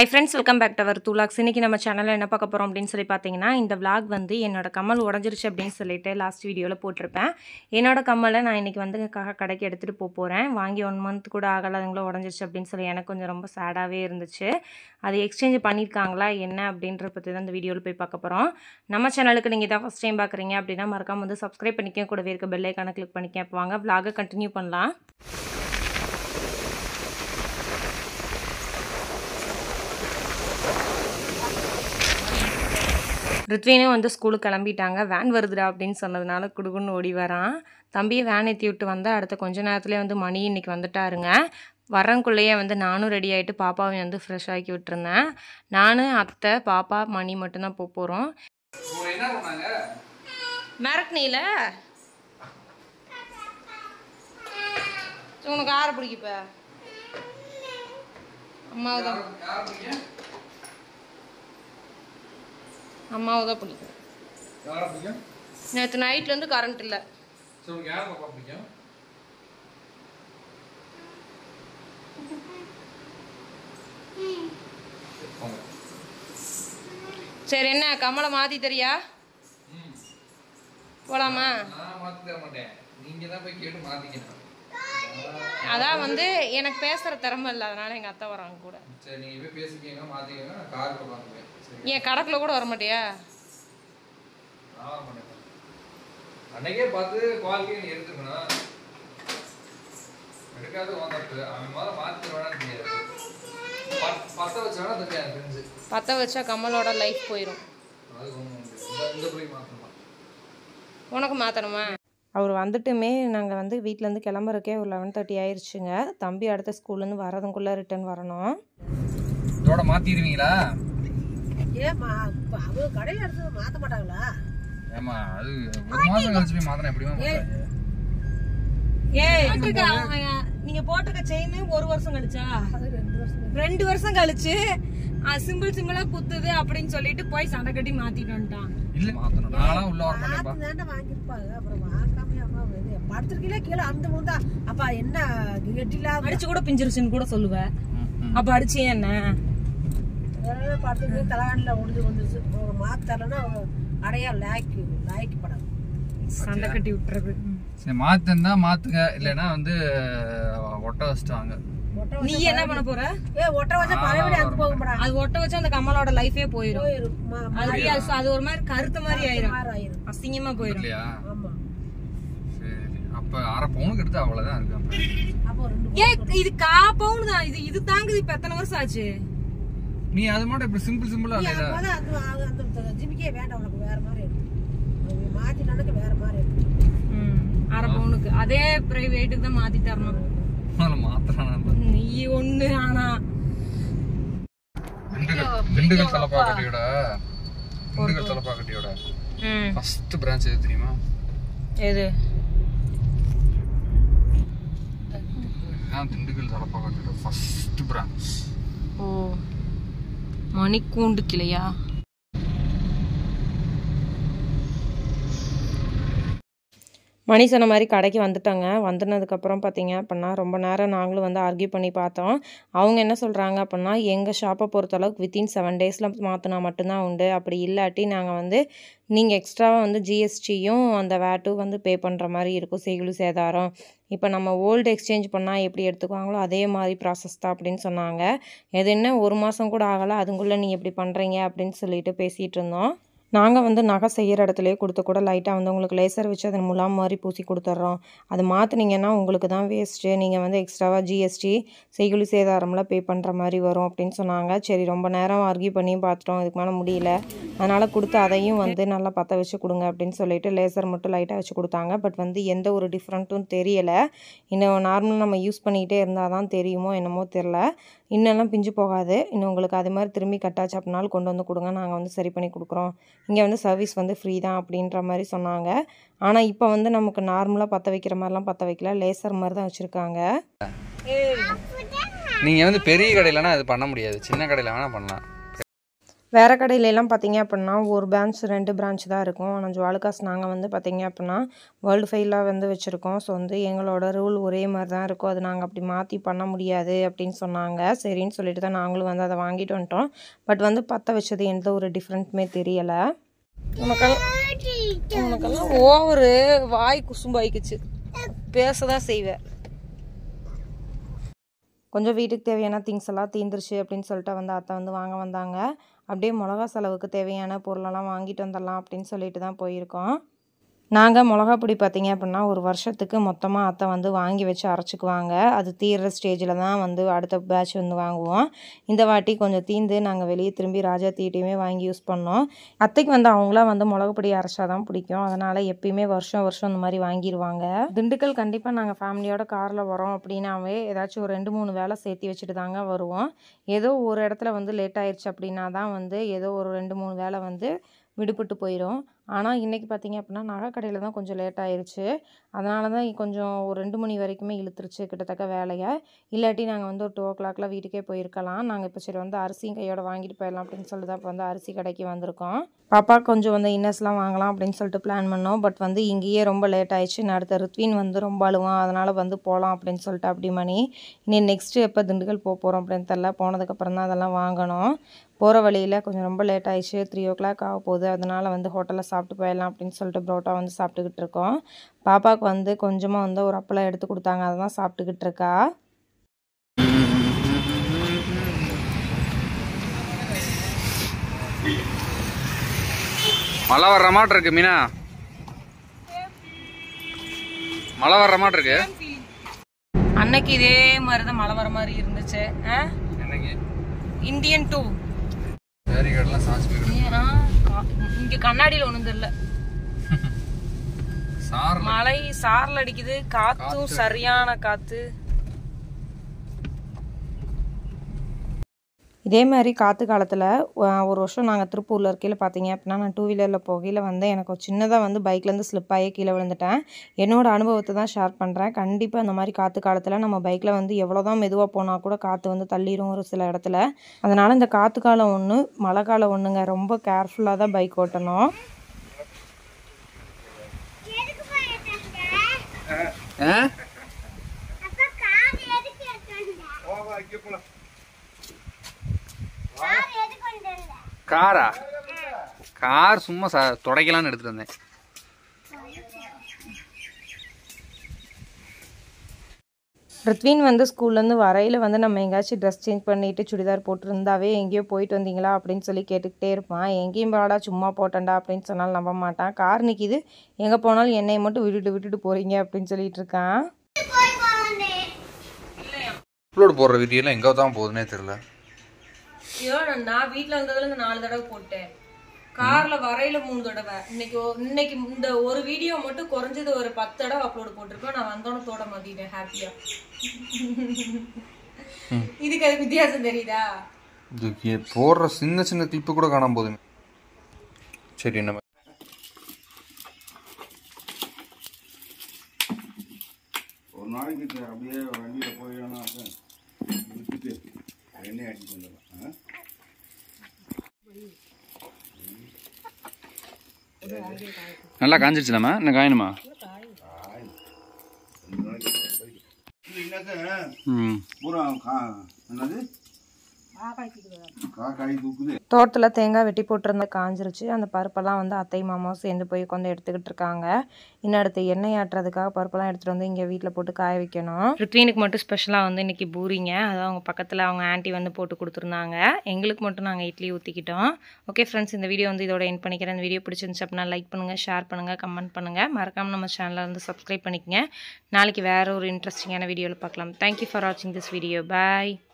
High friends welcome back to our தூலாக்ஸ் இன்றைக்கி நம்ம சேனலில் என்ன பார்க்க போகிறோம் அப்படின்னு சொல்லி பார்த்தீங்கன்னா இந்த vlog வந்து என்னோட கம்மல் உடஞ்சிருச்சு அப்படின்னு சொல்லிட்டு லாஸ்ட் வீடியோவில் போட்டிருப்பேன் என்னோட கம்மலை நான் இன்றைக்கி வந்து க- கடைக்கு எடுத்துகிட்டு போக போகிறேன் வாங்கி ஒன் மந்த் கூட ஆகலை அதுங்களும் உடஞ்சிருச்சு அப்படின்னு சொல்லி எனக்கு கொஞ்சம் ரொம்ப சேடாகவே இருந்துச்சு அது எக்ஸ்சேஞ்ச் பண்ணியிருக்காங்களா என்ன அப்படின்றத பற்றி தான் இந்த வீடியோவில் போய் பார்க்க போகிறோம் நம்ம சேனலுக்கு நீங்கள் தான் ஃபஸ்ட் டைம் பார்க்குறீங்க அப்படின்னா மறக்காம வந்து சப்ஸ்கிரைப் பண்ணிக்க கூடவே இருக்க பெல் ஐக்கானை கிளிக் பண்ணிக்க அப்போ வாங்க vlog-அ கண்டினியூ பண்ணலாம் ரித்வினும் வந்து ஸ்கூலுக்கு கிளம்பிட்டாங்க வேன் வருதுடா அப்படின்னு சொன்னதுனால குடுகுன்னு ஓடி வரான் தம்பியை வேன் ஏற்றி விட்டு வந்தால் அடுத்த கொஞ்ச நேரத்துலேயே வந்து மணி இன்னைக்கு வந்துட்டாருங்க வரங்குள்ளேயே வந்து நானும் ரெடி ஆகிட்டு பாப்பாவை வந்து ஃப்ரெஷ் ஆக்கி விட்டுருந்தேன் நான் அத்தை பாப்பா மணி மட்டும்தான் போக போகிறோம் உங்களை என்ன பண்ணாங்க மிரட்னில உனக்கு ஆற பிடிக்குப்ப அம்மாவை தான் யார் பிடிக்கும் அம்மாவை தான் பிடிக்கும் யாரை பிடிக்கும் நேற்று நைட்லேருந்து கரண்ட் இல்லை சரி உங்களுக்கு யார் பாப்பா பிடிக்கும் போங்க. சரி என்ன கமலை மாற்றி தெரியா ம். போலாமா நான் மாத்தி தர மாட்டேன் நீங்க தான் போய் கேட்டு மாத்திக்கணும் அதான் வந்து எனக்கு பேசுகிற திறமை இல்லை அதனால எங்கள் அத்தை வராங்க கூட சரி நீங்க போய் பேசிக்கங்க மாத்திக்கங்க நான் காருக்கு பார்த்துப்பேன் சரி ஏன் கடக்குள்ள கூட வர மாட்டியா நான் வர மாட்டேன் அன்னைக்கே பார்த்து குவாலிட்டி நீ எடுத்துக்கணும் எடுக்காத வந்துட்டு அவன் முதல்ல மாத்தி வேணாம் தெரியாது பத்- பத்த வச்சு வேணா தெரியாது எனக்கு தெரிஞ்சு பற்ற வச்சா கமலோட லைஃப் போயிடும் அது ஒன்றும் இந்த இந்த பிள்ளை மாற்றணும் உனக்கு மாற்றணுமா அவர் வந்துட்டுமே நாங்கள் வந்து வீட்டிலேருந்து கிளம்புறக்கே ஒரு லெவன் தேர்ட்டி ஆயிடுச்சுங்க தம்பி அடுத்த ஸ்கூல்லேருந்து வரதுக்குள்ளே ரிட்டர்ன் வரணும் இதோட மாத்திடுவீங்களா ஏம்மா இப்ப அவங்க கடையில எடுத்து மாத்த மாட்டாங்களா ஏமா அது ஒரு மாசம் கழிச்சு போய் மாத்தினா எப்படிமா மாத்தாங்க ஏய் நீங்க போட்டிருக்க செயின் ஒரு வருஷம் கழிச்சா அது ரெண்டு வருஷம் ரெண்டு வருஷம் கழிச்சு சிம்பிள் சிம்பிளா குத்துது அப்படின்னு சொல்லிட்டு போய் சண்டை கட்டி மாத்திட்டு வந்துட்டான் இல்ல மாத்தணும் நான்லாம் உள்ள வர மாட்டேன்ப்பா மாத்து தாண்டா வாங்கியிருப்பாங்க அப்புறம் வாங்காம அம்மா இது படுத்துருக்கீங்களா கீழே அந்த முந்தா அப்பா என்ன கெட்டிலா அடிச்சு கூட பிஞ்சிருச்சுன்னு கூட சொல்லுவ அப்ப அடிச்சு என்ன படுத்துருக்கு தலைகாணில ஒடிஞ்சு வந்துருச்சு அவங்க மாத்தரலன்னா அவங்க அடையா லாய்க்கு லாய்க்கு படம் சண்டை கட்டி விட்டுறது சரி மாத்துனா மாத்துங்க இல்லைன்னா வந்து ஒட்ட வச்சுட்டு வாங்க ஒட்ட நீ என்ன பண்ண போற ஏ ஒட்ட வச்சா பழையபடி அங்க போக மாட்டாங்க அது ஒட்ட வச்சு அந்த கமலோட லைஃபே போயிடும் போயிரும் மா- அது அது- அது ஒரு மாதிரி கருத்த மாதிரி ஆயிரும் மாறு ஆயிரும் அசிங்கமா போயிடும் இல்லையா ஆமா சரி அப்ப அரை பவுனுக்கு எடுத்து அவ்வளவுதான் இருக்கு அப்ப. அப்போ ரெண்டு ஏ இது கா பவுன் தான் இது இது தாங்குது இப்ப எத்தனை வருஷம் ஆச்சு நீ அது மட்டும் இப்படி சிம்பிள் சிம்பிளா நீ இல்லையா அப்போதான் அந்த அந்த- அந்த ஜிமிக்கே வேண்டாம் உனக்கு வேற மாதிரி இருக்கு அவங்க மாத்திட்டானுக்கு வேற மாதிரி இருக்கு அரை பவுனுக்கு அதே பிரைவேட்டுக்கு தான் மாத்தி தரணும் முதல்ல மாத்திரானா நீ ஒண்ணு ஆனா திண்டுக்கல் திண்டுக்கல் தலப்பாக்கட்டியோட திண்டுக்கல் தலப்பாக்கட்டியோட ஃபர்ஸ்ட் பிரான்ச் எது தெரியுமா எது இதுதான் திண்டுக்கல் தலப்பாக்கட்டியோட ஃபர்ஸ்ட் பிரான்ச் ஓ மணிக்கூண்டு கிளையா மணி சொன்ன மாதிரி கடைக்கு வந்துட்டாங்க வந்துனதுக்கப்புறம் பார்த்தீங்க அப்படின்னா ரொம்ப நேரம் நாங்களும் வந்து ஆர்கியூ பண்ணி பார்த்தோம் அவங்க என்ன சொல்கிறாங்க அப்படின்னா எங்கள் ஷாப்பை பொறுத்தளவுக்கு வித்தின் செவன் டேஸில் மாற்றினா மட்டும்தான் உண்டு அப்படி இல்லாட்டி நாங்கள் வந்து நீங்கள் எக்ஸ்ட்ராவாக வந்து ஜிஎஸ்டியும் அந்த வேட்டும் வந்து பே பண்ணுற மாதிரி இருக்கும் செய்குலி சேதாரம் இப்போ நம்ம ஓல்டு எக்ஸ்சேஞ்ச் பண்ணால் எப்படி எடுத்துக்குவாங்களோ அதே மாதிரி ப்ராசஸ் தான் அப்படின்னு சொன்னாங்க எது என்ன ஒரு மாதம் கூட ஆகலை அதுக்குள்ளே நீங்கள் எப்படி பண்ணுறீங்க அப்படின்னு சொல்லிட்டு பேசிகிட்டு இருந்தோம் நாங்கள் வந்து நகை செய்கிற இடத்துலையே கொடுத்து கூட லைட்டாக வந்து உங்களுக்கு லேசர் வச்சு அதன் முலாம் மாதிரி பூசி கொடுத்துட்றோம் அது மாற்றினீங்கன்னா உங்களுக்கு தான் வேஸ்ட்டு நீங்கள் வந்து எக்ஸ்ட்ராவாக ஜிஎஸ்டி செய்குலி சேதாரம்லாம் பே பண்ணுற மாதிரி வரும் அப்படின்னு சொன்னாங்க சரி ரொம்ப நேரம் ஆர்கியூ பண்ணியும் பார்த்துட்டோம் இதுக்கு மேலே முடியல அதனால் கொடுத்து அதையும் வந்து நல்லா பற்ற வச்சு கொடுங்க அப்படின்னு சொல்லிட்டு லேசர் மட்டும் லைட்டாக வச்சு கொடுத்தாங்க பட் வந்து எந்த ஒரு டிஃப்ரெண்ட்டும் தெரியலை இன்னும் நார்மலாக நம்ம யூஸ் பண்ணிக்கிட்டே இருந்தால் தான் தெரியுமோ என்னமோ தெரில இன்னெல்லாம் பிஞ்சு போகாது இன்னும் உங்களுக்கு அது மாதிரி திரும்பி கட்டாச்சு அப்படின்னாலும் கொண்டு வந்து கொடுங்க நாங்கள் வந்து சரி பண்ணி கொடுக்குறோம் இங்கே வந்து சர்வீஸ் வந்து ஃப்ரீ தான் அப்படின்ற மாதிரி சொன்னாங்க ஆனால் இப்போ வந்து நமக்கு நார்மலாக பற்ற வைக்கிற மாதிரிலாம் பற்ற வைக்கல லேசர் மாதிரி தான் வச்சுருக்காங்க நீங்க வந்து பெரிய கடையிலனா அது பண்ண முடியாது சின்ன கடையில வேணா பண்ணலாம் வேறு கடையிலலாம் பார்த்தீங்க அப்படின்னா ஒரு பிரான்ச் ரெண்டு பிரான்ச் தான் இருக்கும் ஆனால் ஜுவாலுக்காஸ் நாங்கள் வந்து பார்த்தீங்க அப்படின்னா வேர்ல்டு ஃபைலாக வந்து வச்சுருக்கோம் ஸோ வந்து எங்களோட ரூல் ஒரே மாதிரி தான் இருக்கும் அது நாங்கள் அப்படி மாற்றி பண்ண முடியாது அப்படின்னு சொன்னாங்க சரின்னு சொல்லிட்டு தான் நாங்களும் வந்து அதை வாங்கிட்டு வந்துட்டோம் பட் வந்து பற்ற வச்சது எந்த ஒரு டிஃப்ரெண்ட்டுமே தெரியலை உனக்கெல்லாம் உனக்கெல்லாம் ஓவரு வாய் குசும்பாய்க்குச்சு பேச தான் செய்வேன் கொஞ்சம் வீட்டுக்கு தேவையான திங்ஸ் எல்லாம் தீந்துருச்சு அப்படின்னு சொல்லிட்டு வந்து அத்தை வந்து வாங்க வந்தாங்க அப்படியே மிளகா செலவுக்கு தேவையான பொருளெல்லாம் வாங்கிட்டு வந்துடலாம் அப்படின்னு சொல்லிட்டு தான் போயிருக்கோம் நாங்கள் மிளகா பொடி பார்த்தீங்க அப்படின்னா ஒரு வருஷத்துக்கு மொத்தமாக அத்தை வந்து வாங்கி வச்சு அரைச்சிக்குவாங்க அது தீர்ற ஸ்டேஜில் தான் வந்து அடுத்த பேட்ச் வந்து வாங்குவோம் இந்த வாட்டி கொஞ்சம் தீந்து நாங்கள் வெளியே திரும்பி ராஜா தீட்டையுமே வாங்கி யூஸ் பண்ணோம் அத்தைக்கு வந்து அவங்களாம் வந்து மிளகு பொடி அரைச்சா தான் பிடிக்கும் அதனால் எப்பயுமே வருஷம் வருஷம் இந்த மாதிரி வாங்கிடுவாங்க திண்டுக்கல் கண்டிப்பாக நாங்கள் ஃபேமிலியோட காரில் வரோம் அப்படின்னாவே ஏதாச்சும் ஒரு ரெண்டு மூணு வேலை சேர்த்து வச்சுட்டு தாங்க வருவோம் ஏதோ ஒரு இடத்துல வந்து லேட் ஆயிடுச்சு அப்படின்னா தான் வந்து ஏதோ ஒரு ரெண்டு மூணு வேலை வந்து விடுபட்டு போயிடும் ஆனால் இன்றைக்கி பார்த்தீங்க அப்படின்னா நகை கடையில் தான் கொஞ்சம் லேட் ஆயிருச்சு அதனால தான் கொஞ்சம் ஒரு ரெண்டு மணி வரைக்குமே இழுத்துருச்சு கிட்டத்தட்ட வேலையை இல்லாட்டி நாங்கள் வந்து ஒரு டூ ஓ கிளாக்லாம் வீட்டுக்கே போயிருக்கலாம் நாங்கள் இப்போ சரி வந்து அரிசியும் கையோட வாங்கிட்டு போயிடலாம் அப்படின்னு சொல்லிட்டு தான் இப்போ வந்து அரிசி கடைக்கு வந்திருக்கோம் பாப்பா கொஞ்சம் வந்து இன்னர்ஸ்லாம் வாங்கலாம் அப்படின்னு சொல்லிட்டு பிளான் பண்ணோம் பட் வந்து இங்கேயே ரொம்ப லேட் ஆயிடுச்சு நான் அடுத்த ருத்வின் வந்து ரொம்ப அழுவான் அதனால் வந்து போகலாம் அப்படின்னு சொல்லிட்டு அப்படி மணி இனி நெக்ஸ்ட்டு எப்போ திண்டுக்கல் போக போகிறோம் அப்படின்னு தெரில போனதுக்கப்புறம் தான் அதெல்லாம் வாங்கணும் போகிற வழியில் கொஞ்சம் ரொம்ப லேட் ஆயிடுச்சு த்ரீ ஓ கிளாக் ஆக போகுது அதனால் வந்து ஹோட்டலில் சாப்பிட்டு போயிடலாம் அப்படின்னு சொல்லிட்டு புரோட்டா வந்து சாப்பிட்டுக்கிட்டு இருக்கோம் பாப்பாவுக்கு வந்து கொஞ்சமாக வந்து ஒரு அப்பளம் எடுத்து கொடுத்தாங்க அதை தான் சாப்பிட்டுக்கிட்டு இருக்கா மழை வர்ற மாட்டு இருக்கு மீனா மழை வர்ற மாட்டு இருக்கு அன்னைக்கு இதே மாதிரி தான் மழை வர மாதிரி இருந்துச்சு என்னைக்கு இந்தியன் டூ பேரிகார்டெலாம் சாஞ்சி போயிடும் இங்கே கண்ணாடியில் ஒன்றும் தெரியல சார் மழை சாரல் அடிக்குது காத்தும் சரியான காத்து இதே மாதிரி காற்று காலத்தில் ஒரு வருஷம் நாங்கள் திருப்பூரில் இருக்கையில் பார்த்தீங்க அப்படின்னா நான் டூ வீலரில் போகையில் வந்து எனக்கு ஒரு சின்னதாக வந்து பைக்லேருந்து ஸ்லிப் ஆகி கீழே விழுந்துட்டேன் என்னோட அனுபவத்தை தான் ஷேர் பண்ணுறேன் கண்டிப்பாக இந்த மாதிரி காற்று காலத்தில் நம்ம பைக்கில் வந்து எவ்வளோ தான் மெதுவாக போனால் கூட காற்று வந்து தள்ளிடும் ஒரு சில இடத்துல அதனால் இந்த காற்று காலம் ஒன்று மழை காலம் ஒன்றுங்க ரொம்ப கேர்ஃபுல்லாக தான் பைக் ஓட்டணும் காரா கார் சும்மா ச துடைக்கலான்னு எடுத்துட்டு வந்தேன் ரித்வின் வந்து ஸ்கூல்லேருந்து வரையில் வந்து நம்ம எங்கேயாச்சும் ட்ரெஸ் சேஞ்ச் பண்ணிட்டு சுடிதார் போட்டிருந்தாவே எங்கேயோ போயிட்டு வந்தீங்களா அப்படின்னு சொல்லி கேட்டுக்கிட்டே இருப்பான் எங்கேயும் பாடா சும்மா போட்டேன்டா அப்படின்னு சொன்னாலும் நம்ப மாட்டான் கார் நிற்கிது எங்கே போனாலும் என்னையை மட்டும் விட்டுட்டு விட்டுட்டு போகிறீங்க அப்படின்னு சொல்லிட்டு இருக்கான் அப்லோட் போடுற வீடியோலாம் எங்கே தான் போகுதுன்னே தெரியல ஐயோ நான் வீட்டில் இருந்ததுலேருந்து நாலு தடவை போட்டேன் காரில் வரையில மூணு தடவை இன்னைக்கு ஒ- இன்னைக்கு இந்த ஒரு வீடியோ மட்டும் குறைஞ்சது ஒரு பத்து தடவை அப்லோட் போட்டிருப்பேன் நான் வந்தோடனே தோட மாத்திட்டேன் ஹாப்பியா இதுக்கு அது வித்தியாசம் தெரியுதா இது போடுற சின்ன சின்ன கிளிப்பு கூட காணாம போகுது சரி நம்ம ஒரு நாளைக்கு அப்படியே வண்டியில் போயிடணும் விட்டுட்டு எண்ணெய் அடிச்சு வந்துடலாம் ஆ? நல்லா காஞ்சிருச்சுலாமா என்ன காயணுமா இது என்னக்க ம் பூரா கா என்னது காக்காய் தூக்குது தோட்டத்தில் தேங்காய் வெட்டி போட்டிருந்த காஞ்சிருச்சு அந்த பருப்பெல்லாம் வந்து அத்தை மாமாவும் சேர்ந்து போய் உட்காந்து எடுத்துக்கிட்டு இருக்காங்க இன்னும் அடுத்து எண்ணெய் ஆட்டுறதுக்காக பருப்பெல்லாம் எடுத்துகிட்டு வந்து இங்கே வீட்டில் போட்டு காய வைக்கணும் ருத்வீனுக்கு மட்டும் ஸ்பெஷலாக வந்து இன்னைக்கு பூரிங்க அதான் அவங்க பக்கத்தில் அவங்க ஆண்டி வந்து போட்டு கொடுத்துருந்தாங்க எங்களுக்கு மட்டும் நாங்கள் இட்லி ஊற்றிக்கிட்டோம் ஓகே ஃப்ரெண்ட்ஸ் இந்த வீடியோ வந்து இதோட என் பண்ணிக்கிறேன் இந்த வீடியோ பிடிச்சிருந்துச்சு அப்படின்னா லைக் பண்ணுங்கள் ஷேர் பண்ணுங்கள் கமெண்ட் பண்ணுங்கள் மறக்காமல் நம்ம சேனலை வந்து சப்ஸ்கிரைப் பண்ணிக்கங்க நாளைக்கு வேறு ஒரு இன்ட்ரெஸ்டிங்கான வீடியோவில் பார்க்கலாம் தேங்க்யூ ஃபார் வாட்சிங் திஸ் வீடியோ பாய்